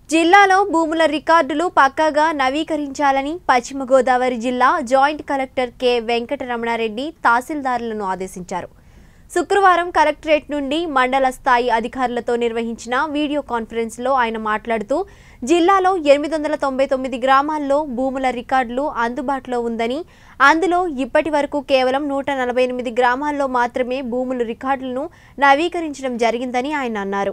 జిల్లాలో భూముల రికార్డులు పక్కాగా నవీకరించాలని పశ్చిమ గోదావరి జిల్లా జాయింట్ కలెక్టర్ కె వెంకటరమణారెడ్డి తహసీల్దారులను ఆదేశించారు శుక్రవారం కలెక్టరేట్ నుండి మండల స్థాయి అధికారులతో నిర్వహించిన వీడియో కాన్ఫరెన్స్లో ఆయన మాట్లాడుతూ జిల్లాలో ఎనిమిది వందల తొంభై తొమ్మిది గ్రామాల్లో భూముల రికార్డులు అందుబాటులో ఉందని అందులో ఇప్పటి వరకు కేవలం నూట నలభై ఎనిమిది గ్రామాల్లో మాత్రమే భూముల రికార్డులను నవీకరించడం జరిగిందని ఆయన అన్నారు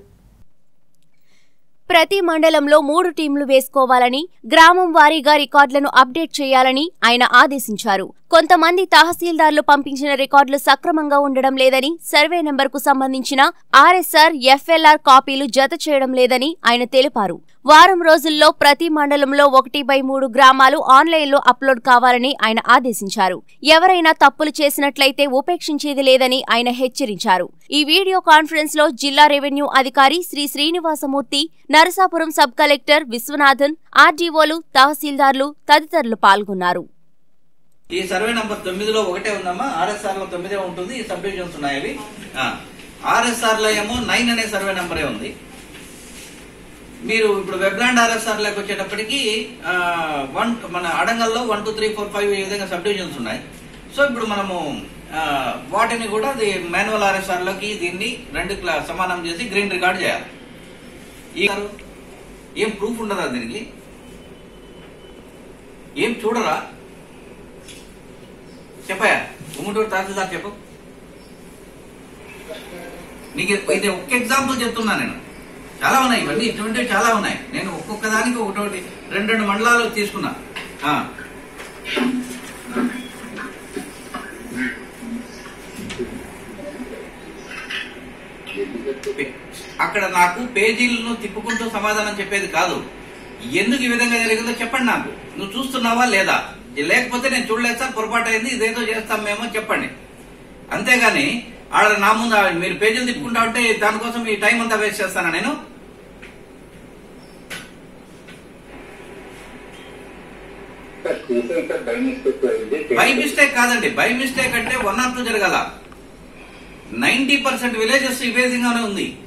ప్రతి మండలంలో మూడు టీంలు వేసుకోవాలని గ్రామం వారీగా రికార్డులను అప్డేట్ చేయాలని ఆయన ఆదేశించారు కొంతమంది తహసీల్దార్లు పంపించిన రికార్డులు సక్రమంగా ఉండడం లేదని సర్వే నెంబర్కు సంబంధించిన ఆర్ఎస్ఆర్ ఎఫ్ఎల్ఆర్ కాపీలు జత చేయడం లేదని ఆయన తెలిపారు వారం రోజుల్లో ప్రతి మండలంలో ఒకటి బై మూడు గ్రామాలు ఆన్లైన్లో అప్లోడ్ కావాలని ఆయన ఆదేశించారు ఎవరైనా తప్పులు చేసినట్లయితే ఉపేక్షించేది లేదని ఆయన హెచ్చరించారు ఈ వీడియో కాన్ఫరెన్స్ లో జిల్లా రెవెన్యూ అధికారి శ్రీ శ్రీనివాసమూర్తి నరసాపురం సబ్ కలెక్టర్ విశ్వనాథన్ ఆర్డీఓలు తహసీల్దార్లు తదితరులు పాల్గొన్నారు ఈ సర్వే నంబర్ తొమ్మిదిలో ఒకటే ఉందమ్మా ఆర్ఎస్ఆర్ లో తొమ్మిదే ఉంటుంది ఈ సబ్ డివిజన్స్ ఉన్నాయి అవి ఆర్ఎస్ఆర్ లో ఏమో నైన్ అనే సర్వే నంబరే ఉంది మీరు ఇప్పుడు వెబ్లాండ్ ఆర్ఎస్ఆర్ లోకి వచ్చేటప్పటికి వన్ మన అడంగల్లో one two three four five ఈ విధంగా సబ్ డివిజన్స్ ఉన్నాయి సో ఇప్పుడు మనము ఆ, వాటిని కూడా మాన్యువల్ ఆర్ఎస్ఆర్ లోకి దీన్ని రెండు క్లా- సమానం చేసి గ్రీన్ రికార్డ్ చేయాలి ఈ ఏం ప్రూఫ్ ఉండదా దీనికి ఏం చూడరా చెప్పయా ఉమ్మటూరు తహసీల్దార్ చెప్పు నీకు ఇది ఒక్క ఎగ్జాంపుల్ చెప్తున్నా నేను చాలా ఉన్నాయి ఇవన్నీ ఇటువంటివి చాలా ఉన్నాయి నేను ఒక్కొక్క దానికి ఒకటోటి రెండు రెండు మండలాలు తీసుకున్నా ఆ. పే- అక్కడ నాకు పేజీలను తిప్పుకుంటూ సమాధానం చెప్పేది కాదు ఎందుకు ఈ విధంగా జరిగిందో చెప్పండి నాకు నువ్వు చూస్తున్నావా లేదా లేకపోతే నేను చూడలేదు సార్ పొరపాటు అయింది ఇదేదో చేస్తాం మేము చెప్పండి అంతేగాని ఆడ నా ముందు ఆ మీరు పేజీలు తిప్పుకుంటా ఉంటే దానికోసం ఈ టైం అంతా వేస్ట్ చేస్తానా నేను సార్ చూసాం సార్ బై మిస్టేక్ అయింది బై మిస్టేక్ కాదండి బై మిస్టేక్ అంటే వన్ ఆర్ టూ జరగాల నైన్టీ పర్సెంట్ విలేజెస్ ఈ విధంగానే ఉంది